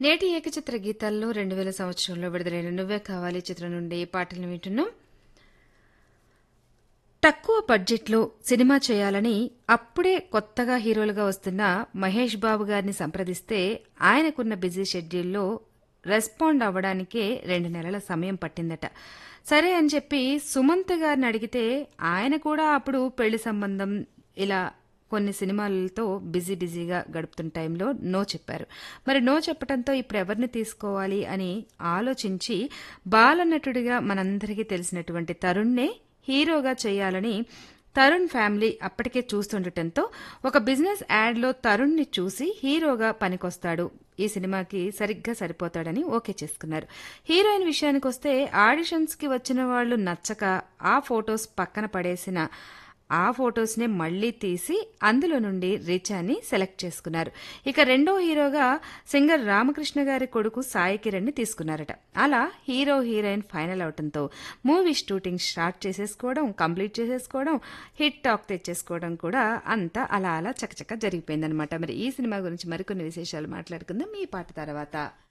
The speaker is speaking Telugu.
నేటి ఏకచిత్ర గీతాల్లో రెండు వేల సంవత్సరంలో విడుదలైన నువ్వే కావాలి చిత్రం నుండి పాటలు వింటున్నాం తక్కువ బడ్జెట్లో సినిమా చేయాలని అప్పుడే కొత్తగా హీరోలుగా వస్తున్న మహేష్ బాబు గారిని సంప్రదిస్తే ఆయనకున్న బిజీ షెడ్యూల్లో రెస్పాండ్ అవ్వడానికే రెండు నెలల సమయం పట్టిందట సరే అని చెప్పి సుమంత్ గారిని అడిగితే ఆయన కూడా అప్పుడు పెళ్లి సంబంధం ఇలా కొన్ని సినిమాలతో బిజీ బిజీగా గడుపుతున్న టైంలో నో చెప్పారు మరి నో చెప్పడంతో ఇప్పుడు ఎవరిని తీసుకోవాలి అని ఆలోచించి బాలనటుడిగా మనందరికీ తెలిసినటువంటి తరుణ్నే హీరోగా చేయాలని తరుణ్ ఫ్యామిలీ అప్పటికే చూస్తుండటంతో ఒక బిజినెస్ యాడ్లో తరుణ్ని చూసి హీరోగా పనికొస్తాడు ఈ సినిమాకి సరిగ్గా సరిపోతాడని ఓకే చేసుకున్నారు హీరోయిన్ విషయానికి వస్తే ఆడిషన్స్కి వచ్చిన వాళ్ళు నచ్చక ఆ ఫొటోస్ పక్కన పడేసిన ఆ ఫొటోస్నే మళ్లీ తీసి అందులో నుండి రిచాని సెలెక్ట్ చేసుకున్నారు ఇక రెండో హీరోగా సింగర్ రామకృష్ణ గారి కొడుకు సాయి కిరణ్ ని తీసుకున్నారట అలా హీరో హీరోయిన్ ఫైనల్ అవటంతో మూవీ షూటింగ్ స్టార్ట్ చేసేసుకోవడం కంప్లీట్ చేసేసుకోవడం హిట్ టాక్ తెచ్చేసుకోవడం కూడా అంతా అలా అలా చకచక జరిగిపోయిందనమాట మరి ఈ సినిమా గురించి మరికొన్ని విశేషాలు మాట్లాడుకుందాం ఈ పాట తర్వాత